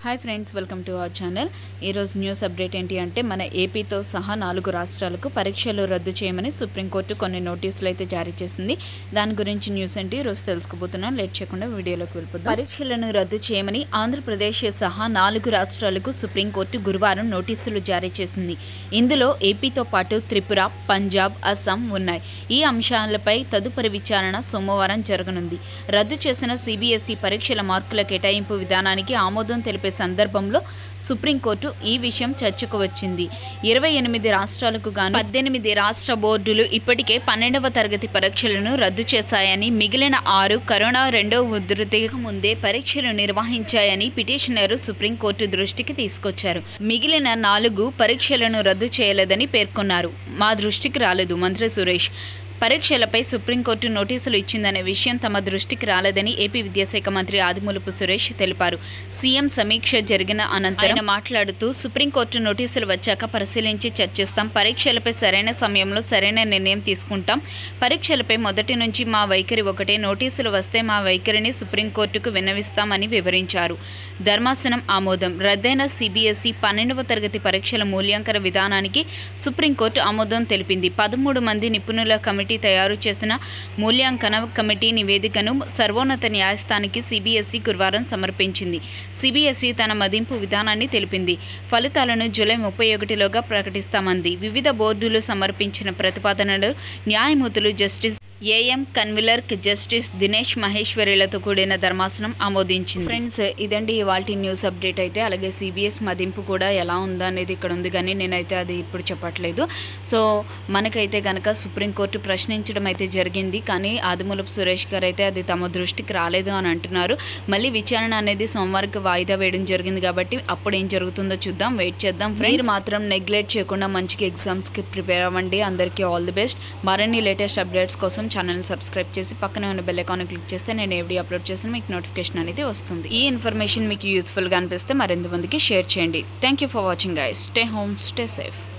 hi friends welcome to our channel ఈరోజు news update ఏంటి అంటే మన ఏపీతో సహా నాలుగు రాష్ట్రాలకు పరీక్షలు రద్దు చేయమని సుప్రీంకోర్టు కొన్ని నోటీసులు అయితే జారీ చేసింది దాని గురించి న్యూస్ ఏంటి ఈరోజు తెలుసుకోబోతున్నాం లేట్ చేయకుండా వీడియోలోకి వెళ్ళిపోతాం పరీక్షలను రద్దు చేయమని ఆంధ్రప్రదేశ్ సహా నాలుగు రాష్ట్రాలకు సుప్రీంకోర్టు గురువారం నోటీసులు జారీ చేసింది ఇందులో ఏపీతో పాటు త్రిపుర పంజాబ్ అస్సాం ఉన్నాయి ఈ అంశాలపై తదుపరి విచారణ సోమవారం జరగనుంది రద్దు చేసిన సిబిఎస్ఈ పరీక్షల మార్కుల కేటాయింపు విధానానికి ఆమోదం తెలిపే సందర్భంలో సుప్రీంకోర్టు ఈ విషయం చర్చకు వచ్చింది ఇరవై ఎనిమిది రాష్ట్రాలకు గాను పద్దెనిమిది రాష్ట్ర బోర్డులు ఇప్పటికే పన్నెండవ తరగతి పరీక్షలను రద్దు చేశాయని మిగిలిన ఆరు కరోనా రెండో ఉధృతికి ముందే పరీక్షలు నిర్వహించాయని పిటిషనర్ సుప్రీంకోర్టు దృష్టికి తీసుకొచ్చారు మిగిలిన నాలుగు పరీక్షలను రద్దు చేయలేదని పేర్కొన్నారు మా దృష్టికి రాలేదు మంత్రి సురేష్ పరీక్షలపై సుప్రీంకోర్టు నోటీసులు ఇచ్చిందనే విషయం తమ దృష్టికి రాలేదని ఏపీ విద్యాశాఖ మంత్రి ఆదిమూలపు సురేష్ తెలిపారు సీఎం సమీక్ష జరిగిన అనంతరం ఆయన మాట్లాడుతూ సుప్రీంకోర్టు నోటీసులు వచ్చాక పరిశీలించి చర్చిస్తాం పరీక్షలపై సరైన సమయంలో సరైన నిర్ణయం తీసుకుంటాం పరీక్షలపై మొదటి నుంచి మా వైఖరి ఒకటే నోటీసులు వస్తే మా వైఖరిని సుప్రీంకోర్టుకు విన్నవిస్తామని వివరించారు ధర్మాసనం ఆమోదం రద్దయిన సిబిఎస్ఈ పన్నెండవ తరగతి పరీక్షల మూల్యాంకన విధానానికి సుప్రీంకోర్టు ఆమోదం తెలిపింది పదమూడు మంది నిపుణుల కమిటీ తయారు చేసిన మూల్యాంకన కమిటీ నివేదికను సర్వోన్నత న్యాయస్థానానికి సిబిఎస్ఈ గురువారం సమర్పించింది సిబిఎస్ఈ తన మదింపు విధానాన్ని తెలిపింది ఫలితాలను జూలై ముప్పై ఒకటిలోగా ప్రకటిస్తామంది వివిధ బోర్డులు సమర్పించిన ప్రతిపాదనలు న్యాయమూర్తులు justice AM Khanwilkar justice Dinesh మహేశ్వరిలతో కూడిన ధర్మాసనం ఆమోదించింది ఫ్రెండ్స్ ఇదండి ఇవాళ న్యూస్ అప్డేట్ అయితే అలాగే సిబిఎస్ మదింపు కూడా ఎలా ఉందా అనేది ఇక్కడ ఉంది కానీ నేనైతే అది ఇప్పుడు చెప్పట్లేదు సో మనకైతే కనుక సుప్రీంకోర్టు ప్రశ్నించడం అయితే జరిగింది కానీ ఆదిమూలపు సురేష్ గారు అయితే అది తమ దృష్టికి రాలేదు అని అంటున్నారు మళ్ళీ విచారణ అనేది సోమవారికి వాయిదా వేయడం జరిగింది కాబట్టి అప్పుడు ఏం జరుగుతుందో చూద్దాం వెయిట్ చేద్దాం మీరు మాత్రం నెగ్లెక్ట్ చేయకుండా మంచిగా ఎగ్జామ్స్కి ప్రిపేర్ అవ్వండి అందరికీ ఆల్ ది బెస్ట్ మరిన్ని లేటెస్ట్ అప్డేట్స్ కోసం ఛానల్ని సబ్స్క్రైబ్ చేసి పక్కనే ఉన్న బెల్ ఐకాన్ క్లిక్ చేస్తే నేను ఎవరి అప్లోడ్ చేసిన మీకు నోటిఫికేషన్ అనేది వస్తుంది ఈ ఇన్ఫర్మేషన్ మీకు యూస్ఫుల్గా అనిపిస్తే మరింత మందికి షేర్ చేయండి thank you for watching guys stay home stay safe